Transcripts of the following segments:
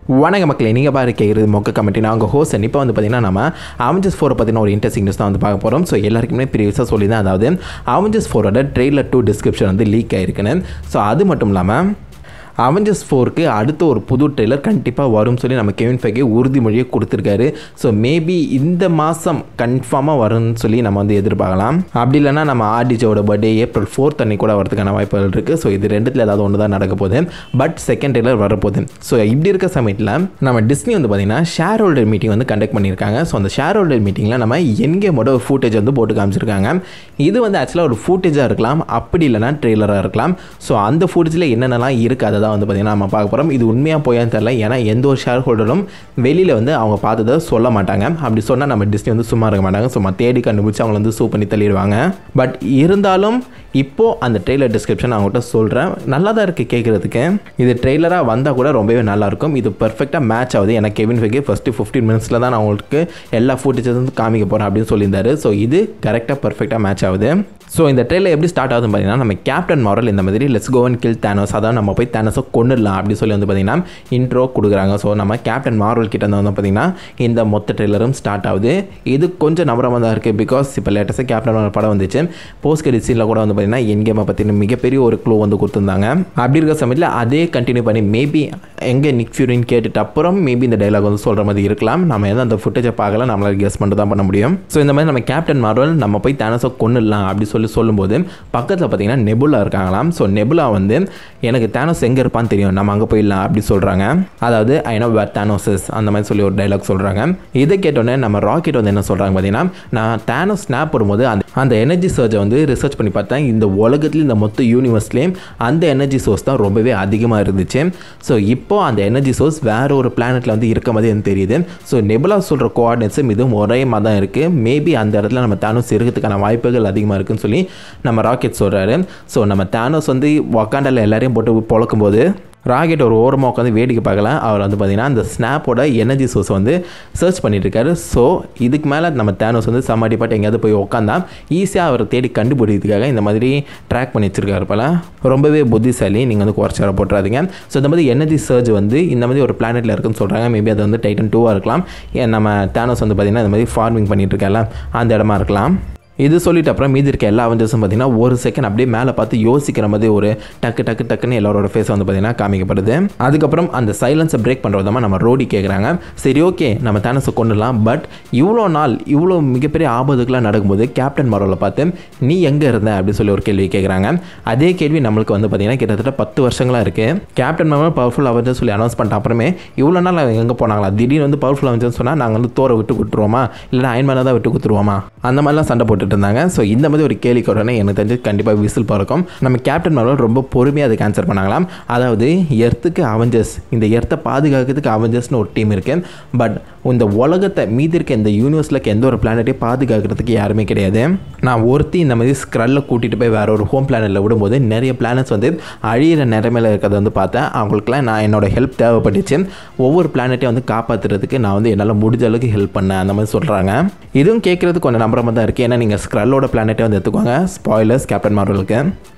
வணக்க மக்களே நீங்கள் பாரு கேட்குறது மொக்க கமெண்ட்டி நான் உங்கள் ஹோஸ்ட் இப்போ வந்து பார்த்தீங்கன்னா நம்ம அவஞ்சஸ் ஃபோரை பற்றின ஒரு இன்ட்ரெஸ்டிங் நியூஸ் தான் வந்து பார்க்க போகிறோம் ஸோ எல்லாருக்குமே ப்ரீவியஸாக சொல்லி தான் அதாவது அவஞ்சஸ் ஃபோரோட ட்ரெய்லர் டூ டிஸ்கிரிப்ஷன் வந்து லீக் ஆயிருக்குன்னு ஸோ அது மட்டும் இல்லாமல் அவெஞ்சர்ஸ் ஃபோருக்கு அடுத்த ஒரு புது ட்ரெய்லர் கண்டிப்பாக வரும்னு சொல்லி நம்ம கெவின் ஃபேகே உறுதிமொழியை கொடுத்துருக்காரு ஸோ மேபி இந்த மாதம் கன்ஃபார்மாக வரும்னு சொல்லி நம்ம வந்து எதிர்பார்க்கலாம் அப்படி இல்லைன்னா நம்ம ஆர்டிஜோட பர்த்டே ஏப்ரல் ஃபோர்த் அன்னைக்கு கூட வரதுக்கான வாய்ப்புகள் இருக்குது ஸோ இது ரெண்டுத்தில் ஏதாவது ஒன்று தான் நடக்க போகுது பட் செகண்ட் ட்ரெய்லர் வரப்போகுது ஸோ இப்படி இருக்க சமயத்தில் நம்ம டிஸ்னி வந்து பார்த்திங்கன்னா ஷேர் ஹோல்டர் மீட்டிங் வந்து கண்டக்ட் பண்ணியிருக்காங்க ஸோ அந்த ஷேர் ஹோல்டர் மீட்டிங்கில் நம்ம என்கேமோட ஒரு ஃபூட்டேஜ் வந்து போட்டு காமிச்சிருக்காங்க இது வந்து ஆக்சுவலாக ஒரு ஃபூட்டேஜாக இருக்கலாம் அப்படி இல்லைனா ட்ரெய்லராக இருக்கலாம் ஸோ அந்த ஃபூட்டேஜில் என்னென்னலாம் இருக்குது அதை தான் வந்து பார்த்திங்கன்னா நம்ம பார்க்க போகிறோம் இது உண்மையாக போயான்னு தெரில ஏன்னா எந்த ஒரு ஷேர் ஹோல்டரும் வெளியில் வந்து அவங்க பார்த்ததை சொல்ல மாட்டாங்க அப்படி சொன்னால் நம்ம டிஸ்னி வந்து சும்மா இருக்க மாட்டாங்க சும்மா தேடி கண்டுபிடிச்சி அவங்கள வந்து சூ பண்ணி தள்ளிடுவாங்க பட் இருந்தாலும் இப்போது அந்த ட்ரெய்லர் டிஸ்கிரிப்ஷன் அவங்ககிட்ட சொல்கிறேன் நல்லா தான் இருக்குது கேட்குறதுக்கு இது ட்ரெய்லராக வந்தால் கூட ரொம்பவே நல்லாயிருக்கும் இது பெர்ஃபெக்டாக மேட்ச் ஆகுது ஏன்னா கெவின் ஃபெகே ஃபஸ்ட்டு ஃபிஃப்டீன் மினிட்ஸில் தான் நான் உங்களுக்கு எல்லா ஃபுட்டேஜஸ் வந்து காமிக்க போகிறேன் அப்படின்னு சொல்லியிருந்தாரு ஸோ இது கரெக்டாக பெர்ஃபெக்டாக மேட்ச் ஆகுது ஸோ இந்த ட்ரெயிலர் எப்படி ஸ்டார்ட் ஆகுதுன்னு பார்த்தீங்கன்னா நம்ம கேப்டன் மாரல் இந்த மாதிரி let's go and kill Thanos அதான் நம்ம போய் தேனஸை கொண்டுடலாம் அப்படி சொல்லி வந்து பார்த்தீங்கன்னா இன்ட்ரோ கொடுக்குறாங்க ஸோ நம்ம கேப்டன் மாரல் கிட்ட இருந்து வந்து பார்த்தீங்கன்னா இந்த மொத்த ட்ரெய்லரும் ஸ்டார்ட் ஆகுது இது கொஞ்சம் நம்பரமாக தான் இருக்குது பிகாஸ் இப்போ லேட்டஸ்ட்டாக கேப்டன் மாரல் படம் வந்துச்சு போஸ்ட் கிரெடிட் சீனில் கூட வந்து பார்த்தீங்கன்னா என் கேமை பற்றின மிகப்பெரிய ஒரு க்ளூ வந்து கொடுத்துருந்தாங்க அப்படி இருக்க சமயத்தில் அதே கண்டினியூ பண்ணி மேபி எங்கே நிக் ஃபியூரின் கேட்டுட்டு அப்புறம் மேபி இந்த டைலாக் வந்து சொல்கிற மாதிரி இருக்கலாம் நம்ம எதாவது அந்த ஃபுட்டேஜை பார்க்கல நம்மளால் கெஸ் பண்ணிட்டு தான் பண்ண முடியும் ஸோ இந்த மாதிரி நம்ம கேப்டன் மார்வல் நம்ம போய் தேனஸை கொண்டுடலாம் அப்படி சொல்லி சொல்லும்போது பக்கத்தில் பார்த்தீங்கன்னா நெபுலா இருக்காங்களாம் ஸோ நெபுலா வந்து எனக்கு தேனோஸ் எங்கே இருப்பான்னு தெரியும் நம்ம அங்கே போயிடலாம் அப்படி சொல்கிறாங்க அதாவது ஐ நோ வேர் தேனோசஸ் அந்த மாதிரி சொல்லி ஒரு டைலாக் சொல்கிறாங்க இதை கேட்டோன்னே நம்ம ராக்கெட் வந்து என்ன சொல்கிறாங்க பார்த்தீங்கன்னா நான் தேனோஸ் ஸ்னாப் போடும்போது அந்த அந்த எனர்ஜி சர்ஜை வந்து ரிசர்ச் பண்ணி பார்த்தேன் இந்த உலகத்துலேயும் இந்த மொத்த யூனிவர்ஸ்லேயும் அந்த எனர்ஜி சோர்ஸ் தான் ரொம்பவே அதிகமாக இருந்துச்சு ஸோ இப்போ அந்த எனர்ஜி சோர்ஸ் வேற ஒரு பிளானெட்டில் வந்து இருக்க மாதிரி எனக்கு தெரியுது ஸோ நெபுலா சொல்கிற கோஆர்டினேட்ஸும் இதுவும் ஒரே மாதிரி தான் இருக்குது மேபி அந்த இடத்துல நம்ம தேனோஸ் இருக்கிறதுக்கான வாய்ப்புகள் அதிகமாக இருக்குன்னு சொல்லி நம்ம ராக்கெட் சொல்கிறாரு ஸோ நம்ம தேனோஸ் வந்து ஒக்காண்டில் எல்லாரையும் போட்டு பொழக்கும்போது ராக்கெட் ஒரு ஓரமாக உட்காந்து வேடிக்கை பார்க்கலாம் அவர் வந்து பார்த்திங்கன்னா அந்த ஸ்னாப்போட எனர்ஜி சோர்ஸ் வந்து சர்ச் பண்ணிட்டு இருக்காரு ஸோ இதுக்கு மேலே நம்ம தேனோஸ் வந்து சமாடி பாட்டு எங்கேயாவது போய் உட்காந்தா ஈஸியாக அவரை தேடி கண்டுபிடிக்கிறதுக்காக இந்த மாதிரி ட்ராக் பண்ணி வச்சிருக்காரு போல ரொம்பவே புத்திசாலி நீங்கள் வந்து குறைச்சி வர போட்டுறாதீங்க ஸோ இந்த மாதிரி எனர்ஜி சர்ஜ் வந்து இந்த மாதிரி ஒரு பிளானெட்டில் இருக்குன்னு சொல்கிறாங்க மேபி அது வந்து டைட்டன் டூவாக இருக்கலாம் ஏன் நம்ம தேனோஸ் வந்து பார்த்திங்கன்னா இந்த மாதிரி ஃபார்மிங் பண்ணிட்டு இருக்கல அந்த இடமா இருக்கலாம் இது சொல்லிட்டு அப்புறம் மீதி இருக்க எல்லா அவெஞ்சர்ஸும் பார்த்தீங்கன்னா ஒரு செகண்ட் அப்படியே மேலே பார்த்து யோசிக்கிற மாதிரி ஒரு டக்கு டக்கு டக்குன்னு எல்லாரோட ஃபேஸ் வந்து பார்த்தீங்கன்னா காமிக்கப்படுது அதுக்கப்புறம் அந்த சைலன்ஸை பிரேக் பண்ணுற விதமாக நம்ம ரோடி கேட்குறாங்க சரி ஓகே நம்ம தேனஸை கொண்டுடலாம் பட் இவ்வளோ நாள் இவ்வளோ மிகப்பெரிய ஆபத்துக்கெலாம் நடக்கும்போது கேப்டன் மரோவில் பார்த்து நீ எங்கே இருந்த அப்படின்னு சொல்லி ஒரு கேள்வி கேட்குறாங்க அதே கேள்வி நம்மளுக்கு வந்து பார்த்தீங்கன்னா கிட்டத்தட்ட பத்து வருஷங்களாக இருக்குது கேப்டன் மரோ பவர்ஃபுல் அவெஞ்சர் சொல்லி அனௌன்ஸ் பண்ணிட்ட அப்புறமே இவ்வளோ நாள் அவங்க எங்கே போனாங்களா திடீர்னு வந்து பவர்ஃபுல் அவெஞ்சர்ஸ் சொன்னால் நாங்கள் வந்து தோரை விட்டு கொடுத்துருவோமா இல்லைனா அயன்மேனை தான் விட்டு கொடுத்துருவோமா அந்த மாதிரிலாம் சண்டை போட்டு போட்டுட்டு இருந்தாங்க ஸோ இந்த மாதிரி ஒரு கேள்விக்கு உடனே எனக்கு தெரிஞ்சு கண்டிப்பாக விசில் பறக்கும் நம்ம கேப்டன் மார்வல் ரொம்ப பொறுமையாக அதுக்கு ஆன்சர் பண்ணாங்களாம் அதாவது எர்த்துக்கு அவெஞ்சர்ஸ் இந்த எர்த்தை பாதுகாக்கிறதுக்கு அவெஞ்சர்ஸ்னு ஒரு டீம் இருக்குது பட் இந்த உலகத்தை மீதி இருக்க இந்த யூனிவர்ஸில் இருக்க எந்த ஒரு பிளானட்டையும் பாதுகாக்கிறதுக்கு யாருமே கிடையாது நான் ஒருத்தி இந்த மாதிரி ஸ்க்ரல்ல கூட்டிகிட்டு போய் வேற ஒரு ஹோம் பிளானட்டில் விடும்போது நிறைய பிளானட்ஸ் வந்து அழியிற நிலைமையில் இருக்கிறத வந்து பார்த்தேன் அவங்களுக்குலாம் நான் என்னோட ஹெல்ப் தேவைப்பட்டுச்சு ஒவ்வொரு பிளானட்டையும் வந்து காப்பாற்றுறதுக்கு நான் வந்து என்னால் முடிஞ்ச அளவுக்கு ஹெல்ப் பண்ணேன் அந்த மாதிரி சொல்கிறாங்க இதுவும் கேட்குறது கொஞ்சம் நம்புற தான் இருக்குது ஏன்னா நீங்கள் ஸ்க்ரல்லோட பிளானட்டை வந்து எடுத்துக்கோங்க ஸ்பாய்லர்ஸ் கேப்டன் மார்வலுக்கு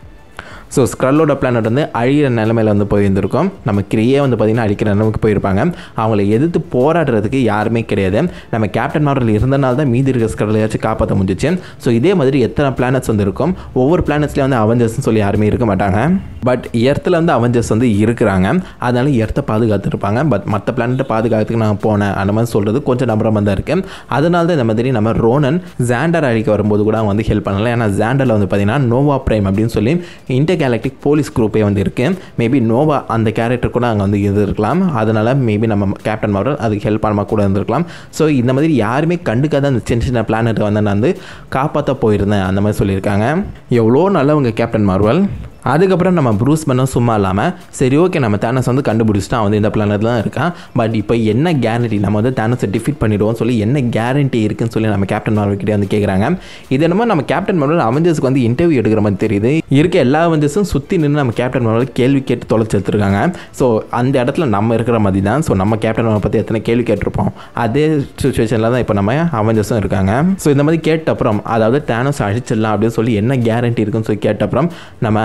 ஸோ ஸ்க்ரல்லோட பிளானட் வந்து அழிகிற நிலமையில் வந்து போயிருந்திருக்கும் நம்ம கிரியே வந்து பார்த்திங்கன்னா அழிக்கிற நிலைமைக்கு போயிருப்பாங்க அவங்கள எதிர்த்து போராடுறதுக்கு யாருமே கிடையாது நம்ம கேப்டன் மார்வல் இருந்தனால தான் மீதி இருக்க ஸ்க்ரல்லையாச்சும் காப்பாற்ற முடிஞ்சிச்சு ஸோ இதே மாதிரி எத்தனை பிளானட்ஸ் வந்து இருக்கும் ஒவ்வொரு பிளானட்ஸ்லேயும் வந்து அவெஞ்சர்ஸ்னு சொல்லி யாருமே இருக்க மாட்டாங்க பட் எர்த்தில் வந்து அவெஞ்சர்ஸ் வந்து இருக்கிறாங்க அதனால எர்த்தை பாதுகாத்துருப்பாங்க பட் மற்ற பிளானட்டை பாதுகாத்துக்கு நான் போனேன் அந்த மாதிரி சொல்கிறது கொஞ்சம் நம்பரமாக தான் இருக்குது அதனால தான் இந்த மாதிரி நம்ம ரோனன் ஜாண்டர் அழிக்க வரும்போது கூட அவங்க வந்து ஹெல்ப் பண்ணல ஏன்னா ஜாண்டரில் வந்து பார்த்திங்கன்னா நோவா பிரைம் அப்படின்னு சொல்லி இன்டர் கேலக்டிக் போலீஸ் குரூப்பே வந்து இருக்குது மேபி நோவா அந்த கேரக்டர் கூட அங்கே வந்து இது இருக்கலாம் அதனால் மேபி நம்ம கேப்டன் மார்வல் அதுக்கு ஹெல்ப் பண்ணாமல் கூட இருந்திருக்கலாம் ஸோ இந்த மாதிரி யாருமே கண்டுக்காத அந்த சின்ன சின்ன பிளானட்டை வந்து நான் வந்து காப்பாற்ற போயிருந்தேன் அந்த மாதிரி சொல்லியிருக்காங்க எவ்வளோ நல்லவங்க கேப்டன் மார்வல் அதுக்கப்புறம் நம்ம ப்ரூஸ் பண்ண சும்மா இல்லாமல் சரி ஓகே நம்ம தேனஸ் வந்து கண்டுபிடிச்சிட்டா வந்து இந்த பிளானட் தான் இருக்கான் பட் இப்போ என்ன கேரண்டி நம்ம வந்து தேனஸை டிஃபீட் பண்ணிடுவோம் சொல்லி என்ன கேரண்டி இருக்குன்னு சொல்லி நம்ம கேப்டன் மார்வல் கிட்டே வந்து கேட்குறாங்க இது என்னமோ நம்ம கேப்டன் மார்வல் அவெஞ்சர்ஸ்க்கு வந்து இன்டர்வியூ எடுக்கிற மாதிரி தெரியுது இருக்க எல்லா அவெஞ்சர்ஸும் சுற்றி நின்று நம்ம கேப்டன் மார்வல் கேள்வி கேட்டு தொலைச்சி எடுத்துருக்காங்க ஸோ அந்த இடத்துல நம்ம இருக்கிற மாதிரி தான் ஸோ நம்ம கேப்டன் மார்வல் பற்றி எத்தனை கேள்வி கேட்டிருப்போம் அதே சுச்சுவேஷனில் தான் இப்போ நம்ம அவெஞ்சர்ஸும் இருக்காங்க ஸோ இந்த மாதிரி கேட்ட அப்புறம் அதாவது தேனஸ் அழிச்சிடலாம் அப்படின்னு சொல்லி என்ன கேரண்டி இருக்குன்னு சொல்லி கேட்ட அப்புறம் நம்ம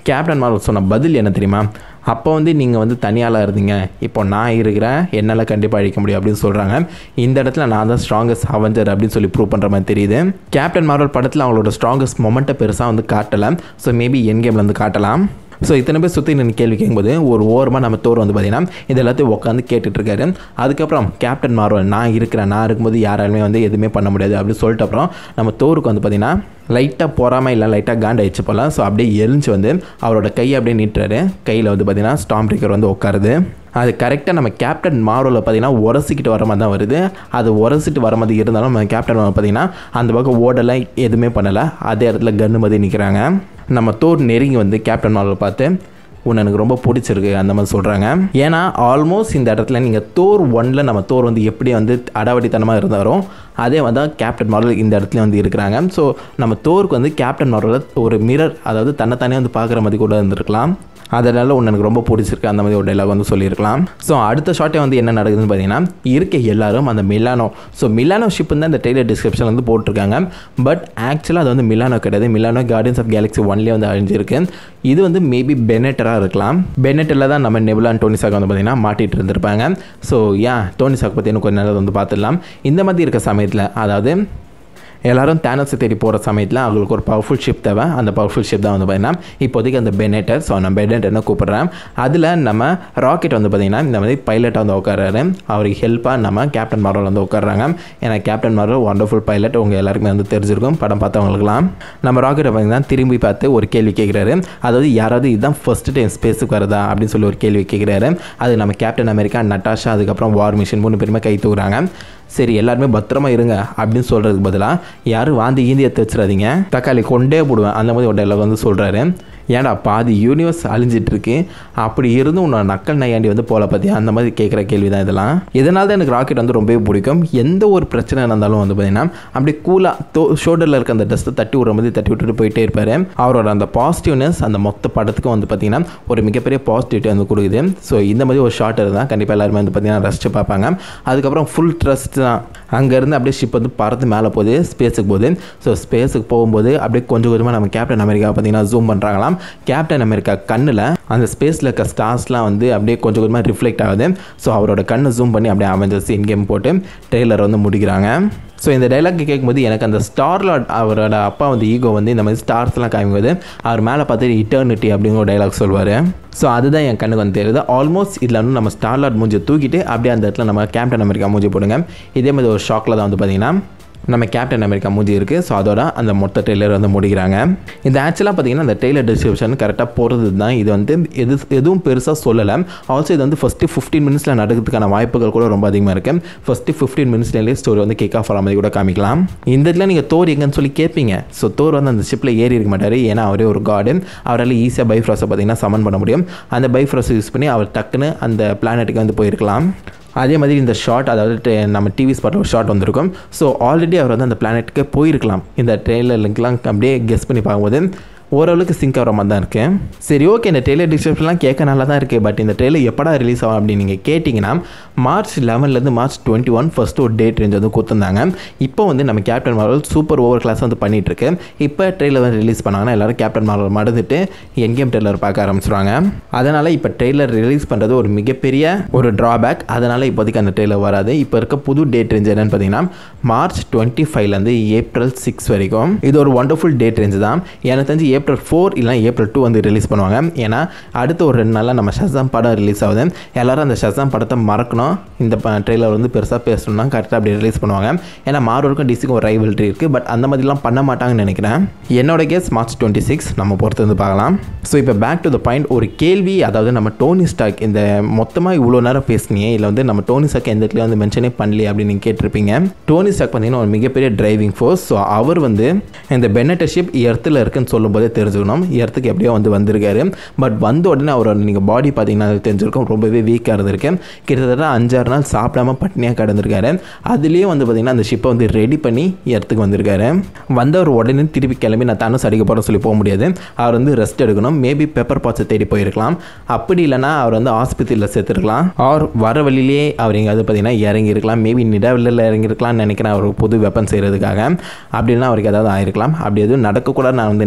கேப்டன் மார்வல் சொன்ன பதில் என்ன தெரியுமா அப்போ வந்து நீங்கள் வந்து தனியாளாக இருந்தீங்க இப்போ நான் இருக்கிறேன் என்னால் கண்டிப்பாக அழிக்க முடியும் அப்படின்னு சொல்கிறாங்க இந்த இடத்துல நான் தான் ஸ்ட்ராங்கஸ்ட் அவெஞ்சர் அப்படின்னு சொல்லி ப்ரூவ் பண்ணுற மாதிரி தெரியுது கேப்டன் மார்வல் படத்தில் அவங்களோட ஸ்ட்ராங்கஸ்ட் மொமெண்ட்டை பெருசாக வந்து காட்டலை ஸோ மேபி என் கேமில் வந்து காட்டலாம் ஸோ இத்தனை பேர் சுற்றி நின்று கேள்வி கேட்கும்போது ஒரு ஓரமாக நம்ம தோர் வந்து பார்த்தீங்கன்னா இது எல்லாத்தையும் உட்காந்து கேட்டுட்டு இருக்காரு அதுக்கப்புறம் கேப்டன் மார்வல் நான் இருக்கிறேன் நான் இருக்கும்போது யாராலுமே வந்து எதுவுமே பண்ண முடியாது அப்படின்னு சொல்லிட்டு அப்புறம் நம்ம தோருக்கு வந்து பார்த்தீங்கன்னா லைட்டாக போகாமல் இல்லை லைட்டாக காண்டாயிடுச்சு போல ஸோ அப்படியே எரிஞ்சு வந்து அவரோட கையை அப்படியே நீட்டுறாரு கையில் வந்து பார்த்தீங்கன்னா ஸ்டாம் பிரேக்கர் வந்து உட்காருது அது கரெக்டாக நம்ம கேப்டன் மாரோவில் பார்த்தீங்கன்னா உரசிக்கிட்டு வர மாதிரி தான் வருது அது உரசிட்டு வர மாதிரி இருந்தாலும் நம்ம கேப்டன் மாரோல் பார்த்தீங்கன்னா அந்த பக்கம் ஓடலை எதுவுமே பண்ணலை அதே இடத்துல கன்று மாதிரி நிற்கிறாங்க நம்ம தோர் நெருங்கி வந்து கேப்டன் மாரோல் பார்த்து உன்னை எனக்கு ரொம்ப பிடிச்சிருக்கு அந்த மாதிரி சொல்கிறாங்க ஏன்னா ஆல்மோஸ்ட் இந்த இடத்துல நீங்கள் தோர் ஒன்ல நம்ம தோர் வந்து எப்படி வந்து அடாவடித்தனமாக இருந்தாரோ அதே வந்து கேப்டன் மாடல் இந்த இடத்துல வந்து இருக்கிறாங்க ஸோ நம்ம தோருக்கு வந்து கேப்டன் மாடலில் ஒரு மிரர் அதாவது தன்னைத்தானே வந்து பார்க்குற மாதிரி கூட இருந்திருக்கலாம் அதனால் ஒன்று எனக்கு ரொம்ப பிடிச்சிருக்கு அந்த மாதிரி ஒரு டைலாக் வந்து சொல்லியிருக்கலாம் ஸோ அடுத்த ஷார்ட்டே வந்து என்ன நடக்குதுன்னு பார்த்தீங்கன்னா இருக்க எல்லாரும் அந்த மிலானோ ஸோ மிலானோ ஷிப் தான் இந்த டெய்லர் டிஸ்கிரிப்ஷன் வந்து போட்டிருக்காங்க பட் ஆக்சுவலாக அது வந்து மிலானோ கிடையாது மிலானோ கார்டன்ஸ் ஆஃப் கேலக்ஸி ஒன்லேயே வந்து அழிஞ்சிருக்கு இது வந்து மேபி பெனட்டராக இருக்கலாம் பெனட்டில் தான் நம்ம நெபுலான் டோனிசாக் வந்து பார்த்தீங்கன்னா மாட்டிகிட்டு இருந்திருப்பாங்க ஸோ ஏன் டோனிசாக் பற்றி இன்னும் கொஞ்ச நேரம் வந்து பார்த்துடலாம் இந்த மாதிரி இருக்க சமயத்தில் அதாவது எல்லாரும் தேனஸை தேடி போகிற சமயத்தில் அவங்களுக்கு ஒரு பவர்ஃபுல் ஷிப் தேவை அந்த பவர்ஃபுல் ஷிப் தான் வந்து பார்த்தீங்கன்னா இப்போதைக்கு அந்த பெனேட்டர் ஸோ நான் பெனேட்டர்னு கூப்பிட்றேன் அதில் நம்ம ராக்கெட் வந்து பார்த்தீங்கன்னா இந்த மாதிரி பைலட்டாக வந்து உட்காராரு அவருக்கு ஹெல்ப்பாக நம்ம கேப்டன் மாரோல் வந்து உட்காடுறாங்க ஏன்னா கேப்டன் மாரோல் ஒண்டர்ஃபுல் பைலட் உங்கள் எல்லாருக்குமே வந்து தெரிஞ்சிருக்கும் படம் பார்த்தவங்களுக்குலாம் நம்ம ராக்கெட்டை பார்த்தீங்கன்னா திரும்பி பார்த்து ஒரு கேள்வி கேட்குறாரு அதாவது யாராவது இதுதான் ஃபர்ஸ்ட் டைம் ஸ்பேஸுக்கு வருதா அப்படின்னு சொல்லி ஒரு கேள்வி கேட்குறாரு அது நம்ம கேப்டன் அமெரிக்கா நட்டாஷா அதுக்கப்புறம் வார் மிஷின் மூணு பேருமே கை தூக்குறாங்க சரி எல்லாருமே பத்திரமா இருங்க அப்படின்னு சொல்கிறதுக்கு பதிலாக யாரும் வாந்தி ஈந்தியை வச்சிடாதீங்க தக்காளி கொண்டே போடுவேன் அந்த மாதிரி ஒரு டைலாக் வந்து சொல்கிறாரு ஏன்டா பாதி யூனிவர்ஸ் அழிஞ்சிட்டு இருக்கு அப்படி இருந்தும் உன்னோட நக்கல் நையாண்டி வந்து போல பற்றி அந்த மாதிரி கேட்குற கேள்வி தான் இதெல்லாம் இதனால தான் எனக்கு ராக்கெட் வந்து ரொம்பவே பிடிக்கும் எந்த ஒரு பிரச்சனை இருந்தாலும் வந்து பார்த்தீங்கன்னா அப்படியே கூலாக தோ ஷோல்டரில் இருக்க அந்த டஸ்ட்டை தட்டி விடுற மாதிரி தட்டி விட்டுட்டு போயிட்டே இருப்பார் அவரோட அந்த பாசிட்டிவ்னஸ் அந்த மொத்த படத்துக்கும் வந்து பார்த்தீங்கன்னா ஒரு மிகப்பெரிய பாசிட்டிவிட்டி வந்து கொடுக்குது ஸோ இந்த மாதிரி ஒரு ஷார்ட் இருந்தால் கண்டிப்பாக எல்லாருமே வந்து பார்த்தீங்கன்னா ரசிச்சு பார்ப்பாங்க அதுக்கப்புறம் ஃபுல் ட்ரஸ்ட் தான் அங்கேருந்து அப்படியே ஷிப் வந்து பறந்து மேலே போகுது ஸ்பேஸுக்கு போகுது ஸோ ஸ்பேஸுக்கு போகும்போது அப்படியே கொஞ்சம் கொஞ்சமாக நம்ம கேப்டன் அமெரிக்கா பார்த்தீங்கன்னா ஜூம் பண்ணுறாங்களாம் கேப்டன் அமெரிக்கா கண்ணில் அந்த ஸ்பேஸில் இருக்க ஸ்டார்ஸ்லாம் வந்து அப்படியே கொஞ்சம் கொஞ்சமாக ரிஃப்ளெக்ட் ஆகுது ஸோ அவரோட கண்ணை ஜூம் பண்ணி அப்படியே அவெஞ்சர்ஸ் இன் கேம் போட்டு ட்ரெய்லர் வந்து முடிக்கிறாங்க ஸோ இந்த டைலாக் கேட்கும்போது எனக்கு அந்த ஸ்டார்லாட் அவரோட அப்பா வந்து ஈகோ வந்து இந்த மாதிரி ஸ்டார்ஸ்லாம் காமிக்கும்போது அவர் மேலே பார்த்து இட்டர்னிட்டி அப்படிங்கிற ஒரு டைலாக் சொல்வார் ஸோ அதுதான் என் கண்ணுக்கு வந்து தெரியுது ஆல்மோஸ்ட் இதில் வந்து நம்ம ஸ்டார்லாட் மூஞ்சி தூக்கிட்டு அப்படியே அந்த இடத்துல நம்ம கேப்டன் அமெரிக்கா மூஞ்சி போடுங்க இதே மாதிரி ஒரு ஷாக்கில் தான் வந்து பார்த்தீங்கன்னா நம்ம கேப்டன் அமெரிக்கா மூஞ்சி இருக்குது ஸோ அதோட அந்த மொத்த டெய்லர் வந்து முடிக்கிறாங்க இந்த ஆக்சுவலாக பார்த்தீங்கன்னா அந்த டெய்லர் டிஸ்கிரிப்ஷன் கரெக்டாக போகிறது தான் இது வந்து எது எதுவும் பெருசாக சொல்லலை ஆல்சோ இது வந்து ஃபஸ்ட்டு ஃபிஃப்டீன் மினிட்ஸில் நடக்கிறதுக்கான வாய்ப்புகள் கூட ரொம்ப அதிகமாக இருக்குது ஃபஸ்ட்டு ஃபிஃப்டீன் மினிட்ஸ்லேயே ஸ்டோரி வந்து கிக் ஆஃப் ஆகிற மாதிரி கூட காமிக்கலாம் இந்த இடத்துல நீங்கள் தோர் எங்கன்னு சொல்லி கேட்பீங்க ஸோ தோர் வந்து அந்த ஷிப்பில் ஏறி இருக்க மாட்டார் ஏன்னா அவரே ஒரு கார்டு அவரால் ஈஸியாக பைஃப்ராஸை பார்த்தீங்கன்னா சமன் பண்ண முடியும் அந்த பைஃப்ராஸ் யூஸ் பண்ணி அவர் டக்குன்னு அந்த பிளானட்டுக்கு வந்து போயிருக்கலாம் அதே மாதிரி இந்த ஷார்ட் அதாவது ட- நம்ம டிவி ஸ்பாட்டில் ஒரு ஷார்ட் வந்திருக்கும் ஸோ ஆல்ரெடி அவர் வந்து அந்த பிளானெட்டுக்கு போயிருக்கலாம் இந்த ட்ரெயிலர் லிங்க்லாம் அப்படியே கெஸ் பண்ணி பார்க்கும்போது ஓரளவுக்கு சிங்க் ஆகிற மாதிரி தான் இருக்கு சரி ஓகே இந்த ட்ரெய்லர் டிஸ்கிரிப்ஷன்லாம் கேட்க நல்லா தான் இருக்குது பட் இந்த ட்ரெய்லர் எப்படா ரிலீஸ் ஆகும் அப்படின்னு நீங்கள் கேட்டிங்கன்னா மார்ச் லெவன்லேருந்து மார்ச் டுவெண்ட்டி ஒன் ஃபஸ்ட்டு ஒரு டேட் ரேஞ்ச் வந்து கொடுத்துருந்தாங்க இப்போ வந்து நம்ம Captain Marvel super over class வந்து பண்ணிட்டு இருக்கு இப்போ ட்ரெய்லர் வந்து ரிலீஸ் பண்ணாங்கன்னா எல்லாரும் கேப்டன் மார்வல் மறந்துட்டு என்கேம் ட்ரெய்லர் பார்க்க ஆரம்பிச்சிருவாங்க அதனால் இப்போ ட்ரெய்லர் ரிலீஸ் பண்ணுறது ஒரு மிகப்பெரிய ஒரு ட்ராபேக் அதனால் இப்போதைக்கு அந்த ட்ரெய்லர் வராது இப்போ இருக்க புது டேட் ரேஞ்ச் என்னன்னு பார்த்தீங்கன்னா மார்ச் டுவெண்ட்டி ஃபைவ்லேருந்து ஏப்ரல் சிக்ஸ் வரைக்கும் இது ஒரு ஒண்டர்ஃபுல் டேட் ரேஞ்ச் தான் எனக்கு தெரிஞ்சு ஏப்ரல் ஃபோர் இல்லைனா ஏப்ரல் டூ வந்து ரிலீஸ் பண்ணுவாங்க ஏன்னா அடுத்த ஒரு ரெண்டு நாளில் நம்ம ஷசாம் படம் ரிலீஸ் ஆகுது எல்லாரும் அந்த ஷசாம் படத்தை மறக்கணும் இந்த ட்ரெய்லர் வந்து பெருசாக பேசணும்னா கரெக்டாக அப்படி ரிலீஸ் பண்ணுவாங்க ஏன்னா மார்வலுக்கும் டிசிக்கும் ஒரு ரைவல்ரி இருக்குது பட் அந்த மாதிரிலாம் பண்ண மாட்டாங்கன்னு நினைக்கிறேன் என்னோட கேஸ் மார்ச் டுவெண்ட்டி சிக்ஸ் நம்ம பொறுத்து வந்து பார்க்கலாம் ஸோ இப்போ பேக் டு த பாயிண்ட் ஒரு கேள்வி அதாவது நம்ம டோனி ஸ்டாக் இந்த மொத்தமாக இவ்வளோ நேரம் பேசுனீங்க இல்லை வந்து நம்ம டோனி ஸ்டாக் எந்த இடத்துல வந்து மென்ஷனே பண்ணலையே அப்படின்னு நீங்கள் கேட்டிருப்பீங்க டோனி ஸ்டாக் பார்த்தீங்கன்னா ஒரு மிகப்பெரிய டிரைவிங் ஃபோர்ஸ் ஸோ அவர் வந்து இந்த பெனட்டர்ஷிப் எர்த்தில் இருக்குன்னு சொல்லும்போதே தெரிஞ்சுக்கணும் எர்த்துக்கு எப்படியோ வந்து வந்திருக்காரு பட் வந்த உடனே அவரோட நீங்கள் பாடி பார்த்தீங்கன்னா அது தெரிஞ்சிருக்கும் ரொம்பவே வீக்காக இருந்திருக்கு கிட்டத்தட்ட அஞ்சாறு நாள் சாப்பிடாம பட்னியாக கிடந்திருக்காரு அதுலேயும் வந்து பார்த்தீங்கன்னா அந்த ஷிப்பை வந்து ரெடி பண்ணி எர்த்துக்கு வந்திருக்காரு வந்தவர் உடனே திருப்பி கிளம்பி நான் தானும் அடிக்க போகிறேன் சொல்லி போக முடியாது அவர் வந்து ரெஸ்ட் எடுக்கணும் மேபி பெப்பர் பாட்ஸை தேடி போயிருக்கலாம் அப்படி இல்லைன்னா அவர் வந்து ஆஸ்பத்திரியில் சேர்த்துருக்கலாம் அவர் வர வழியிலேயே அவர் எங்கேயாவது பார்த்தீங்கன்னா இறங்கி இருக்கலாம் மேபி நிடவில்லில் இறங்கியிருக்கலாம்னு நினைக்கிறேன் அவர் புது வெப்பன் செய்கிறதுக்காக அப்படின்னா அவருக்கு ஏதாவது ஆயிருக்கலாம் அப்படி எதுவும் நடக்கக்கூடாது நான் வந்து நினச்சிக்கிறேன்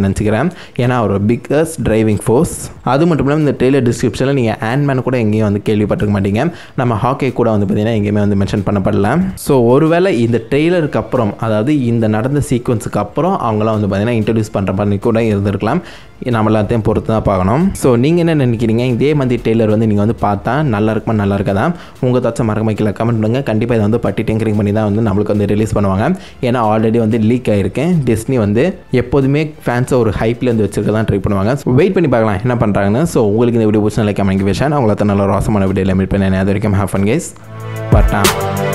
ஏன்னா அவர் பிக்கஸ்ட் டிரைவிங் ஃபோர்ஸ் அது மட்டும் இல்லாமல் இந்த ட்ரெய்லர் டிஸ்கிரிப்ஷனில் நீங்கள் ஆண்ட்மேன் கூட எங்கேயும் வந்து கேள்விப்பட்டிருக்க மாட்டீங்க நம்ம ஹாக்கே கூட வந்து பார்த்தீங்கன்னா எங்கேயுமே வந்து மென்ஷன் பண்ணப்படல ஸோ ஒருவேளை இந்த ட்ரெய்லருக்கு அப்புறம் அதாவது இந்த நடந்த சீக்வன்ஸுக்கு அப்புறம் அவங்களாம் வந்து பார்த்தீங்கன்னா இன்ட்ரடியூஸ் பண்ணுற மாதிரி கூட இருந்திருக்கலாம் நம்ம எல்லாத்தையும் பொறுத்து தான் பார்க்கணும் ஸோ நீங்கள் என்ன நினைக்கிறீங்க இதே மாதிரி டெய்லர் வந்து நீங்கள் வந்து பார்த்தா நல்லா இருக்குமா நல்லா இருக்காதா உங்கள் தாச்சும் மறக்க வைக்கல கமெண்ட் பண்ணுங்கள் கண்டிப்பாக இதை வந்து பட்டி டெங்கரிங் பண்ணி தான் வந்து நம்மளுக்கு வந்து ரிலீஸ் பண்ணுவாங்க ஏன்னா ஆல்ரெடி வந்து லீக் ஆகிருக்கேன் டிஸ்னி வந்து எப்போதுமே ஃபேன்ஸை ஒரு ஹைப்பில் இருந்து வச்சுருக்க தான் ட்ரை பண்ணுவாங்க ஸோ வெயிட் பண்ணி பார்க்கலாம் என்ன பண்ணுறாங்கன்னு ஸோ உங்களுக்கு இந்த வீடியோ பிடிச்ச லைக் கமெண்ட் விஷயம் அவங்கள நல்ல ரோசமான வீடியோவில் மீட் பண்ணேன் அது வரைக்கும் ஹேஃப் அன் கேஸ் பட்டான்